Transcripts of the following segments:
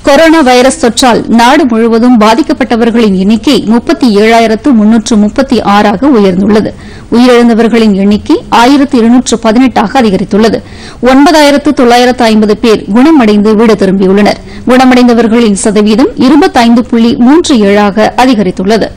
corona virus தொற்றால் நாடு முழுவதும் பாதிக்கப்பட்டவர்களின் எண்ணிக்கை முப்பத்தி ஏழாயிரத்து முன்னூற்று முப்பத்தி ஆறாக உயர்ந்துள்ளது உயிரிழந்தவர்களின் எண்ணிக்கை ஆயிரத்து இருநூற்று பதினெட்டாக அதிகரித்துள்ளது ஒன்பதாயிரத்து தொள்ளாயிரத்து ஐம்பது பேர் குணமடைந்து வீடு திரும்பியுள்ளனர் குணமடைந்தவர்களின் சதவீதம் இருபத்தைந்து புள்ளி மூன்று ஏழாக அதிகரித்துள்ளது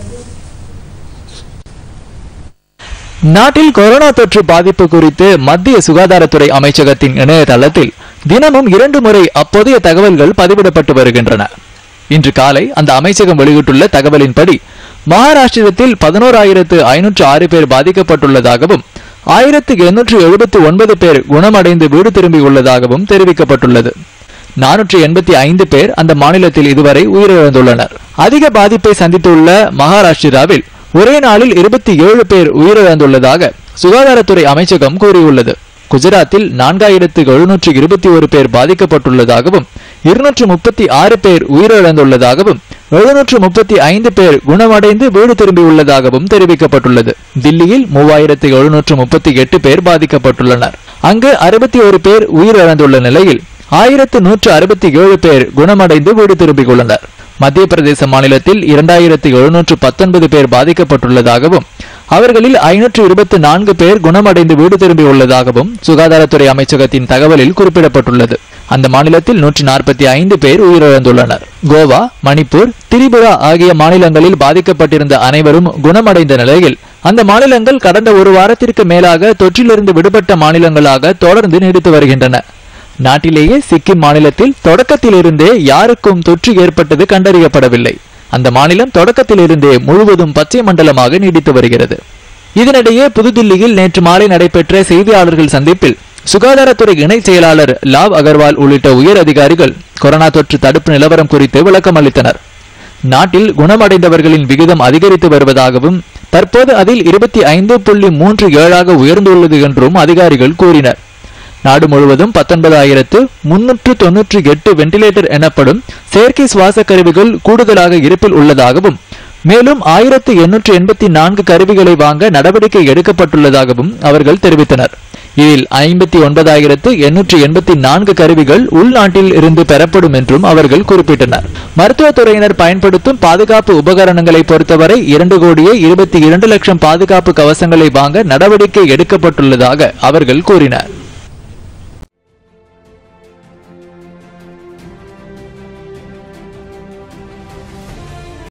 நாட்டில் கொரோனா தொற்று பாதிப்பு குறித்து மத்திய சுகாதாரத்துறை அமைச்சகத்தின் இணையதளத்தில் தினமும் இரண்டு முறை அப்போதைய தகவல்கள் பதிவிடப்பட்டு வருகின்றன இன்று காலை அந்த அமைச்சகம் வெளியிட்டுள்ள தகவலின்படி மகாராஷ்டிரத்தில் பதினோராயிரத்து ஐநூற்று ஆறு பேர் பாதிக்கப்பட்டுள்ளதாகவும் ஆயிரத்து எண்ணூற்று எழுபத்து ஒன்பது பேர் குணமடைந்து வீடு திரும்பியுள்ளதாகவும் தெரிவிக்கப்பட்டுள்ளது நானூற்று எண்பத்தி ஐந்து பேர் அந்த மாநிலத்தில் இதுவரை உயிரிழந்துள்ளனர் அதிக பாதிப்பை சந்தித்துள்ள மகாராஷ்டிராவில் ஒரே நாளில் இருபத்தி ஏழு பேர் உயிரிழந்துள்ளதாக சுகாதாரத்துறை அமைச்சகம் கூறியுள்ளது குஜராத்தில் நான்காயிரத்து எழுநூற்று இருபத்தி ஒரு பேர் பாதிக்கப்பட்டுள்ளதாகவும் இருநூற்று முப்பத்தி ஆறு பேர் உயிரிழந்துள்ளதாகவும் எழுநூற்று முப்பத்தி ஐந்து பேர் குணமடைந்து வீடு திரும்பியுள்ளதாகவும் தெரிவிக்கப்பட்டுள்ளது தில்லியில் மூவாயிரத்து எழுநூற்று முப்பத்தி எட்டு பேர் பாதிக்கப்பட்டுள்ளனர் அங்கு அறுபத்தி ஒரு பேர் உயிரிழந்துள்ள நிலையில் ஆயிரத்து நூற்று அறுபத்தி ஏழு பேர் குணமடைந்து வீடு திரும்பியுள்ளனர் மத்திய பிரதேச மாநிலத்தில் இரண்டாயிரத்து எழுநூற்று பத்தொன்பது பேர் பாதிக்கப்பட்டுள்ளதாகவும் அவர்களில் ஐநூற்று இருபத்தி நான்கு பேர் குணமடைந்து வீடு திரும்பியுள்ளதாகவும் சுகாதாரத்துறை அமைச்சகத்தின் தகவலில் குறிப்பிடப்பட்டுள்ளது அந்த மாநிலத்தில் நூற்றி நாற்பத்தி ஐந்து பேர் உயிரிழந்துள்ளனர் கோவா மணிப்பூர் திரிபுரா ஆகிய மாநிலங்களில் பாதிக்கப்பட்டிருந்த அனைவரும் குணமடைந்த நிலையில் அந்த மாநிலங்கள் கடந்த ஒரு வாரத்திற்கு மேலாக தொற்றிலிருந்து விடுபட்ட மாநிலங்களாக தொடர்ந்து நீடித்து வருகின்றன நாட்டிலேயே சிக்கிம் மாநிலத்தில் தொடக்கத்திலிருந்தே யாருக்கும் தொற்று ஏற்பட்டது கண்டறியப்படவில்லை அந்த மாநிலம் தொடக்கத்திலிருந்தே முழுவதும் பச்சை மண்டலமாக நீடித்து வருகிறது இதனிடையே புதுதில்லியில் நேற்று மாலை நடைபெற்ற செய்தியாளர்கள் சந்திப்பில் சுகாதாரத்துறை இணைச் செயலாளர் லாவ் அகர்வால் உள்ளிட்ட உயர் அதிகாரிகள் கொரோனா தொற்று தடுப்பு நிலவரம் குறித்து விளக்கம் அளித்தனர் நாட்டில் குணமடைந்தவர்களின் விகிதம் அதிகரித்து வருவதாகவும் தற்போது அதில் இருபத்தி ஐந்து புள்ளி மூன்று ஏழாக உயர்ந்துள்ளது என்றும் அதிகாரிகள் கூறினர் நாடு முழுவதும் பத்தொன்பதாயிரத்து முன்னூற்று தொன்னூற்றி எட்டு வெண்டிலேட்டர் எனப்படும் செயற்கை சுவாச கருவிகள் கூடுதலாக இருப்பில் உள்ளதாகவும் மேலும் ஆயிரத்து எண்ணூற்று எண்பத்தி நான்கு கருவிகளை வாங்க நடவடிக்கை எடுக்கப்பட்டுள்ளதாகவும் அவர்கள் தெரிவித்தனர் இதில் ஐம்பத்தி ஒன்பதாயிரத்து எண்ணூற்று எண்பத்தி நான்கு கருவிகள் உள்நாட்டில் இருந்து பெறப்படும் என்றும் அவர்கள் குறிப்பிட்டனர் மருத்துவத்துறையினர் பயன்படுத்தும் பாதுகாப்பு உபகரணங்களை பொறுத்தவரை இரண்டு கோடியே இருபத்தி இரண்டு லட்சம் பாதுகாப்பு கவசங்களை வாங்க நடவடிக்கை எடுக்கப்பட்டுள்ளதாக அவர்கள் கூறினர்